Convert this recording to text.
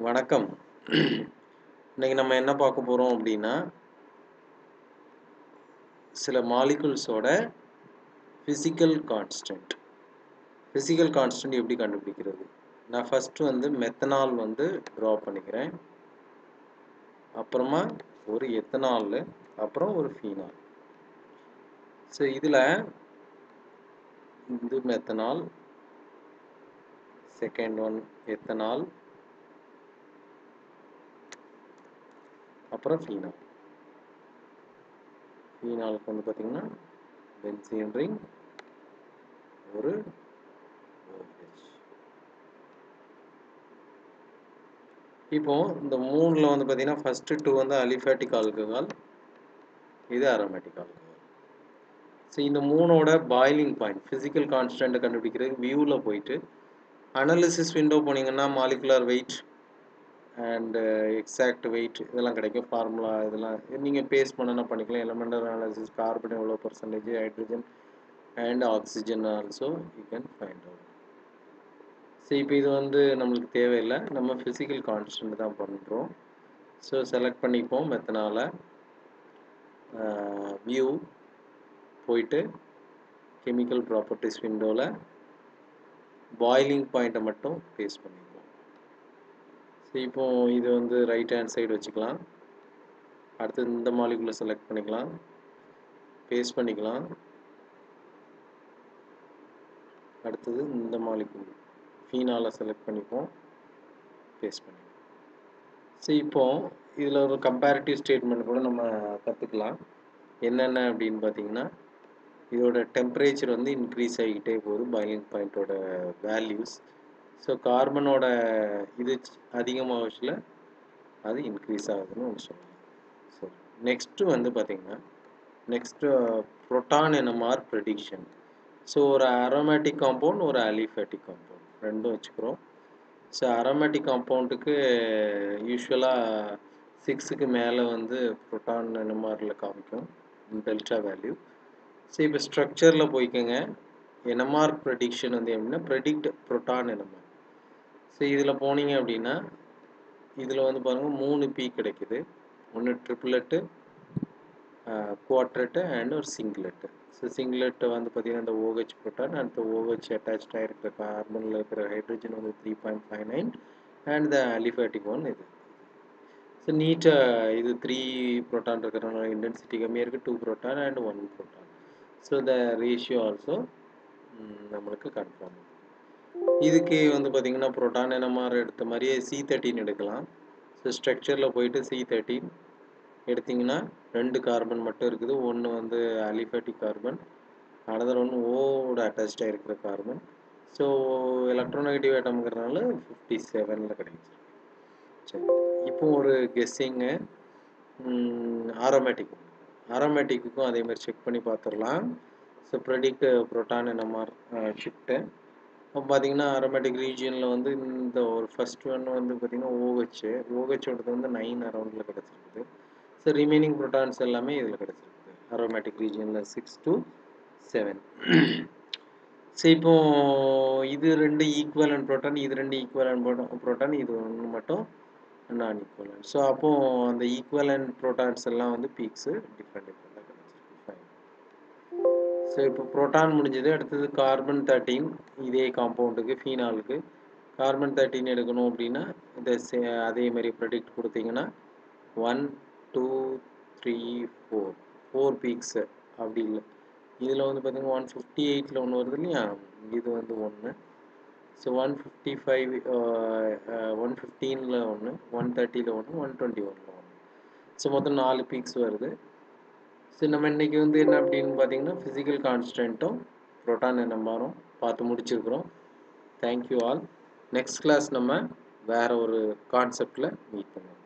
வணக்கம் இன்னைக்கு நம்ம என்ன பார்க்க போகிறோம் அப்படின்னா சில மாலிகுல்ஸோட ஃபிசிக்கல் கான்ஸ்டன்ட் ஃபிசிக்கல் கான்ஸ்டன்ட் எப்படி கண்டுபிடிக்கிறது நான் ஃபஸ்ட்டு வந்து மெத்தனால் வந்து ட்ரா பண்ணிக்கிறேன் அப்புறமா ஒரு எத்தனால் அப்புறம் ஒரு ஃபீனால் ஸோ இதில் இது மெத்தனால் செகண்ட் ஒன் எத்தனால் அப்புறம் ஃபீனால் ஃபீனாலுக்கு வந்து பார்த்தீங்கன்னா பென்சீன் ரிங் ஒரு OH இப்போ இந்த மூணில் வந்து பார்த்தீங்கன்னா ஃபஸ்ட்டு டூ வந்து அலிஃபேட்டிக் ஆல்கஹால் இது அரோமேட்டிக் ஆல்கஹால் ஸோ இந்த மூணோட பாயிலிங் பாயிண்ட் ஃபிசிக்கல் கான்ஸ்டன்ட்டை கண்டுபிடிக்கிறதுக்கு வியூவில் போயிட்டு அனாலிசிஸ் விண்டோ போனீங்கன்னா molecular weight and exact weight இதெல்லாம் கிடைக்கும் ஃபார்முலா இதெல்லாம் நீங்கள் பேஸ் பண்ணனா பண்ணிக்கலாம் எலமெண்டல் அனாலிசிஸ் கார்பன் எவ்வளோ percentage hydrogen and oxygen also you can find out so இப்போ இது வந்து நம்மளுக்கு தேவையில்லை நம்ம ஃபிசிக்கல் கான்ஸ்டன்ட் தான் பண்ணுறோம் ஸோ செலக்ட் பண்ணிப்போம் மெத்தனால் வியூ போயிட்டு கெமிக்கல் ப்ராப்பர்ட்டிஸ் விண்டோவில் பாயிலிங் பாயிண்ட்டை மட்டும் பேஸ் பண்ணிப்போம் ஸோ இப்போ இது வந்து ரைட் ஹேண்ட் சைடு வச்சுக்கலாம் அடுத்து இந்த மாலிகுலை செலக்ட் பண்ணிக்கலாம் பேஸ்ட் பண்ணிக்கலாம் அடுத்தது இந்த மாலிகுல் ஃபீனாலை செலக்ட் பண்ணிப்போம் பேஸ்ட் பண்ணிப்போம் ஸோ இப்போ இதில் ஒரு கம்பேரிட்டிவ் ஸ்டேட்மெண்ட் கூட நம்ம கற்றுக்கலாம் என்னென்ன அப்படின்னு பார்த்தீங்கன்னா இதோட டெம்பரேச்சர் வந்து இன்க்ரீஸ் ஆகிக்கிட்டே போகுது பாயிலிங் பாயிண்ட்டோட வேல்யூஸ் ஸோ கார்பனோட இது அதிகமாகச்சுல அது இன்க்ரீஸ் ஆகுதுன்னு ஒன்று சொல்லலாம் சரி நெக்ஸ்ட்டு வந்து பார்த்திங்கன்னா next proton NMR prediction so ஒரு அரோமேட்டிக் காம்பவுண்ட் ஒரு அலிஃபேட்டிக் காம்பவுண்ட் ரெண்டும் வச்சுக்கிறோம் ஸோ அரோமேட்டிக் காம்பவுண்டுக்கு யூஸ்வலாக சிக்ஸுக்கு மேலே வந்து ப்ரோட்டான் என்எம்ஆரில் காமிக்கும் டெல்டா வேல்யூ ஸோ இப்போ ஸ்ட்ரக்சரில் போய்க்கோங்க என்எம்ஆர் ப்ரெடிக்ஷன் வந்து எப்படின்னா ப்ரெடிக்ட் ப்ரோட்டான் என்எம்ஆர் ஸோ இதில் போனீங்க அப்படின்னா இதில் வந்து பாருங்கள் மூணு பி கிடைக்குது ஒன்று ட்ரிபிளெட்டு குவாட்ரெட்டு அண்ட் ஒரு சிங்கிளெட்டு ஸோ சிங்கிளெட்டு வந்து பார்த்திங்கன்னா இந்த ஓஹெச் ப்ரோட்டான் அடுத்த ஓஹெச் அட்டாச்சாக இருக்கிற கார்பனில் இருக்கிற ஹைட்ரஜன் வந்து three point five nine and the aliphatic one இது ஸோ நீட்டாக இது த்ரீ ப்ரோட்டான் இருக்கிறனால இன்டென்சிட்டி கம்மியாக இருக்குது two proton and one proton so the ratio also நம்மளுக்கு கன்ஃபார்ம் இதுக்கு வந்து பார்த்திங்கன்னா ப்ரோட்டான் என்எம்ஆர் எடுத்த மாதிரியே சி தேர்ட்டின் எடுக்கலாம் ஸோ ஸ்ட்ரக்சரில் போயிட்டு சி தேர்ட்டின் எடுத்திங்கன்னா ரெண்டு கார்பன் மட்டும் இருக்குது ஒன்று வந்து அலிஃபேட்டிக் கார்பன் அனதர் ஒன்று ஓவோட அட்டாச்சாக இருக்கிற கார்பன் ஸோ எலக்ட்ரோநெகட்டிவ் ஐட்டம்ங்கிறதுனால ஃபிஃப்டி செவனில் கிடைச்சிருக்கு சரி இப்போ ஒரு கெஸ்ஸிங்கு ஆரோமேட்டிக் ஆரோமேட்டிக்குக்கும் அதே மாதிரி செக் பண்ணி பார்த்துடலாம் so predict proton NMR shift இப்போ பார்த்தீங்கன்னா அரோமேட்டிக் ரீஜியனில் வந்து இந்த ஒரு ஃபஸ்ட் ஒன் வந்து பார்த்திங்கன்னா ஓஹெச் ஓஹெச்சோடது வந்து நைன் அரௌண்டில் கிடச்சிருக்குது ஸோ ரிமைனிங் ப்ரோட்டான்ஸ் எல்லாமே இதில் கிடச்சிருக்குது அரோமேட்டிக் ரீஜியனில் சிக்ஸ் டு செவன் ஸோ இப்போ இது ரெண்டு ஈக்குவலன் ப்ரோட்டான் இது ரெண்டு ஈக்குவலன் ப்ரோட்டான் இது ஒன்று மட்டும் நான் ஈக்குவலன் ஸோ அப்போது அந்த ஈக்குவலன் ப்ரோட்டான்ஸ் எல்லாம் வந்து பீக்ஸு டிஃப்ரெண்ட் டிஃப்ரெண்ட்டாக கிடச்சிருக்கு ஃபைன் ஸோ இப்போ ப்ரோட்டான் முடிஞ்சது அடுத்தது கார்பன் தேர்ட்டீன் இதே காம்பவுண்டுக்கு ஃபீனாலுக்கு கார்பன் தேர்ட்டீன் எடுக்கணும் அப்படின்னா இதை அதே மாதிரி ப்ரெடிக்ட் கொடுத்தீங்கன்னா one two three four four peaks அப்படி இல்லை இதில் வந்து பார்த்திங்கன்னா ஒன் ஃபிஃப்டி எயிட்டில் ஒன்று வருது இல்லையா இது வந்து ஒன்று so one fifty five one ஃபிஃப்டீனில் ஒன்று ஒன் தேர்ட்டியில் ஒன்று ஒன் டுவெண்ட்டி ஒனில் ஒன்று ஸோ மொத்தம் நாலு பீக்ஸ் வருது ஸோ நம்ம இன்றைக்கி வந்து என்ன அப்படின்னு பார்த்தீங்கன்னா ஃபிசிக்கல் கான்ஸ்டன்ட்டும் ப்ரோட்டான் நம்பரும் பார்த்து முடிச்சிருக்கிறோம் தேங்க்யூ ஆல் நெக்ஸ்ட் கிளாஸ் நம்ம வேறு ஒரு கான்செப்டில் மீட் பண்ணுவோம்